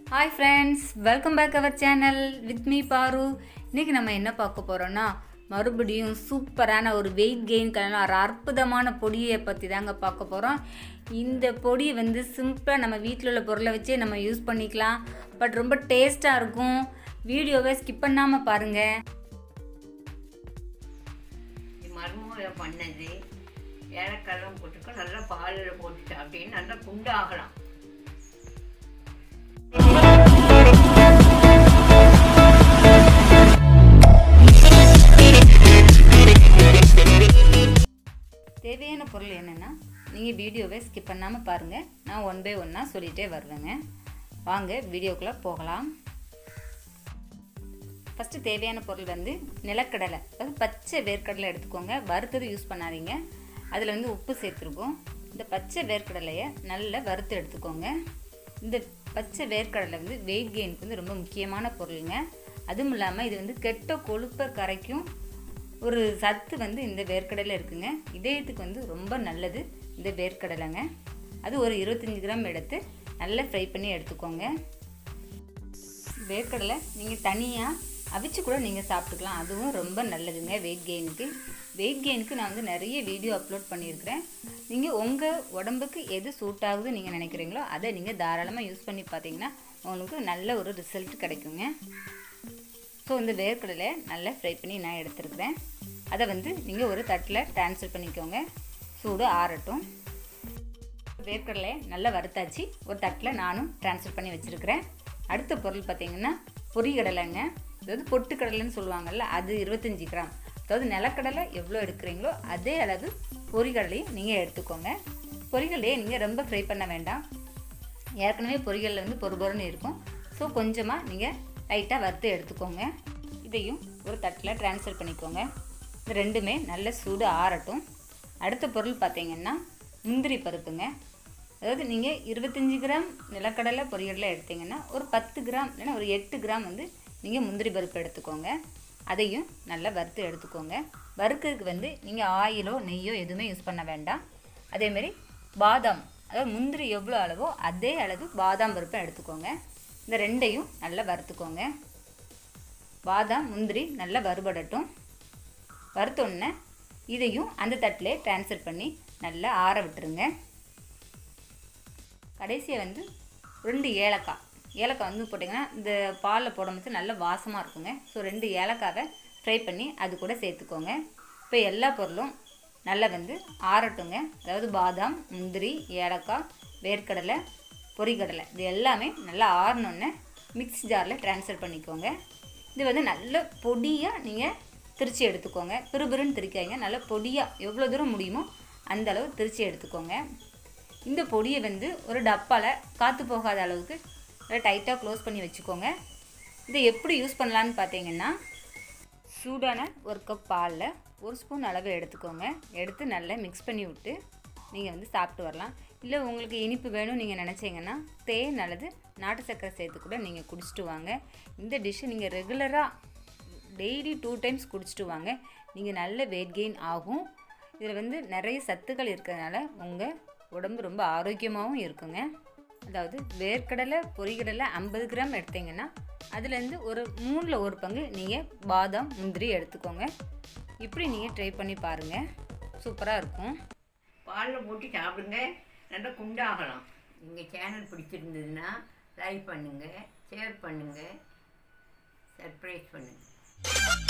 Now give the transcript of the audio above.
hi friends welcome back our channel with me Paru இன்றைக்கி நம்ம என்ன பார்க்க போகிறோன்னா மறுபடியும் சூப்பரான ஒரு வெயிட் கெயின்க்கான ஒரு அற்புதமான பொடியை பற்றி தாங்க பார்க்க போகிறோம் இந்த பொடி வந்து சிம்பிளாக நம்ம வீட்டில் உள்ள பொருளை வச்சே நம்ம யூஸ் பண்ணிக்கலாம் பட் ரொம்ப டேஸ்ட்டாக இருக்கும் வீடியோவை ஸ்கிப் பண்ணாமல் பாருங்கள் இது மருமகளை பண்ணது ஏலக்காயெல்லாம் போட்டுக்க நல்லா பாலில் போட்டுட்டு அப்படின்னு நல்லா குண்டாகலாம் தேவையான பொருள் என்னென்னா நீங்கள் வீடியோவை ஸ்கிப் பண்ணாமல் பாருங்கள் நான் ஒன் பை ஒன்னாக சொல்லிகிட்டே வருவேங்க வாங்க வீடியோக்குள்ளே போகலாம் ஃபஸ்ட்டு தேவையான பொருள் வந்து நிலக்கடலை அதாவது பச்சை வேர்க்கடலை எடுத்துக்கோங்க வறுத்தது யூஸ் பண்ணாதீங்க அதில் வந்து உப்பு சேர்த்துருக்கோம் இந்த பச்சை வேர்க்கடலையை நல்லா வறுத்து எடுத்துக்கோங்க இந்த பச்சை வேர்க்கடலை வந்து வெயிட் கெயினுக்கு வந்து ரொம்ப முக்கியமான பொருளுங்க அதுவும் இல்லாமல் இது வந்து கெட்ட கொழுப்பை கரைக்கும் ஒரு சத்து வந்து இந்த வேர்க்கடலை இருக்குங்க இதயத்துக்கு வந்து ரொம்ப நல்லது இந்த வேர்க்கடலைங்க அது ஒரு இருபத்தஞ்சி கிராம் எடுத்து நல்லா ஃப்ரை பண்ணி எடுத்துக்கோங்க வேர்க்கடலை நீங்கள் தனியாக அவிச்சு கூட நீங்கள் சாப்பிட்டுக்கலாம் அதுவும் ரொம்ப நல்லதுங்க வெயிட் கெயினுக்கு வெயிட் கெயினுக்கு நான் வந்து நிறைய வீடியோ அப்லோட் பண்ணியிருக்கிறேன் நீங்கள் உங்கள் உடம்புக்கு எது சூட் ஆகுது நீங்கள் நினைக்கிறீங்களோ அதை நீங்கள் தாராளமாக யூஸ் பண்ணி பார்த்தீங்கன்னா உங்களுக்கு நல்ல ஒரு ரிசல்ட் கிடைக்குங்க ஸோ இந்த வேர்க்கடலை நல்லா ஃப்ரை பண்ணி நான் எடுத்துருக்கிறேன் அதை வந்து நீங்கள் ஒரு தட்டில் ட்ரான்ஸ்ஃபர் பண்ணிக்கோங்க சூடு ஆறட்டும் வேர்க்கடலை நல்லா வறுத்தாச்சு ஒரு தட்டில் நானும் ட்ரான்ஸ்ஃபர் பண்ணி வச்சுருக்கிறேன் அடுத்த பொருள் பார்த்திங்கன்னா பொரிகடலைங்க அதாவது பொட்டுக்கடலைன்னு சொல்லுவாங்கள்ல அது இருபத்தஞ்சி கிராம் அதாவது நிலக்கடலை எவ்வளோ எடுக்கிறீங்களோ அதே அளவு பொரிகடலையும் நீங்கள் எடுத்துக்கோங்க பொரிகடலையை நீங்கள் ரொம்ப ஃப்ரை பண்ண வேண்டாம் ஏற்கனவே பொரிகளில் வந்து பொறுபொருன்னு இருக்கும் ஸோ கொஞ்சமாக நீங்கள் லைட்டாக வறுத்து எடுத்துக்கோங்க இதையும் ஒரு தட்டில் ட்ரான்ஸ்ஃபர் பண்ணிக்கோங்க இந்த ரெண்டுமே நல்ல சூடு ஆறட்டும் அடுத்த பொருள் பார்த்தீங்கன்னா முந்திரி பருப்புங்க அதாவது நீங்கள் இருபத்தஞ்சி கிராம் நிலக்கடலை பொரியலில் எடுத்தீங்கன்னா ஒரு பத்து கிராம் இல்லைன்னா ஒரு எட்டு கிராம் வந்து நீங்கள் முந்திரி பருப்பு எடுத்துக்கோங்க அதையும் நல்லா வறுத்து எடுத்துக்கோங்க வறுக்கிறதுக்கு வந்து நீங்கள் ஆயிலோ நெய்யோ எதுவுமே யூஸ் பண்ண வேண்டாம் அதேமாரி பாதாம் அதாவது முந்திரி எவ்வளோ அளவோ அதே அளவு பாதாம் பருப்பை எடுத்துக்கோங்க இந்த ரெண்டையும் நல்லா வறுத்துக்கோங்க பாதாம் முந்திரி நல்லா வறுபடட்டும் வறுத்தோடனே இதையும் அந்த தட்டிலே ட்ரான்ஸ்ஃபர் பண்ணி நல்லா ஆற விட்டுருங்க கடைசியாக வந்து ரெண்டு ஏலக்காய் ஏலக்காய் வந்து போட்டிங்கன்னா இந்த பாலில் போடும்போது நல்ல வாசமாக இருக்குங்க ஸோ ரெண்டு ஏலக்காவை ஃப்ரை பண்ணி அது கூட சேர்த்துக்கோங்க இப்போ எல்லா பொருளும் நல்லா வந்து ஆறட்டுங்க அதாவது பாதாம் முந்திரி ஏலக்காய் வேர்க்கடலை பொரிக்கடலை இது எல்லாமே நல்லா ஆறினோன்னே மிக்ஸ் ஜாரில் ட்ரான்ஸ்ஃபர் பண்ணிக்கோங்க இது வந்து நல்ல பொடியாக நீங்கள் திரிச்சு எடுத்துக்கோங்க பிறுபிறுன்னு திரிக்காதீங்க நல்ல பொடியாக எவ்வளோ தூரம் முடியுமோ அந்த அளவு திரிச்சு எடுத்துக்கோங்க இந்த பொடியை வந்து ஒரு டப்பாவில் காற்று போகாத அளவுக்கு நல்லா டைட்டாக க்ளோஸ் பண்ணி வச்சுக்கோங்க இதை எப்படி யூஸ் பண்ணலான்னு பார்த்தீங்கன்னா சூடான ஒரு கப் பாலில் ஒரு ஸ்பூன் அளவு எடுத்துக்கோங்க எடுத்து நல்லா மிக்ஸ் பண்ணி விட்டு நீங்கள் வந்து சாப்பிட்டு வரலாம் இல்லை உங்களுக்கு இனிப்பு வேணும் நீங்கள் நினச்சிங்கன்னா தேன் அல்லது நாட்டு சர்க்கரை சேர்த்து கூட நீங்கள் குடிச்சிட்டு வாங்க இந்த டிஷ்ஷை நீங்கள் ரெகுலராக டெய்லி டூ டைம்ஸ் குடிச்சிட்டு வாங்க நீங்கள் நல்ல வெயிட் கெயின் ஆகும் இதில் வந்து நிறைய சத்துக்கள் இருக்கிறதுனால உங்கள் உடம்பு ரொம்ப ஆரோக்கியமாகவும் இருக்குங்க அதாவது வேர்க்கடலை பொரிகடலை ஐம்பது கிராம் எடுத்தீங்கன்னா அதுலேருந்து ஒரு மூணில் ஒரு பங்கு நீங்கள் பாதாம் முந்திரி எடுத்துக்கோங்க இப்படி நீங்கள் ட்ரை பண்ணி பாருங்கள் சூப்பராக இருக்கும் பாலில் போட்டு சாப்பிடுங்க நல்லா குண்டாகலாம் எங்கள் சேனல் பிடிச்சிருந்ததுன்னா லைக் பண்ணுங்கள் ஷேர் பண்ணுங்கள் சர்ப்ரைஸ் பண்ணுங்கள்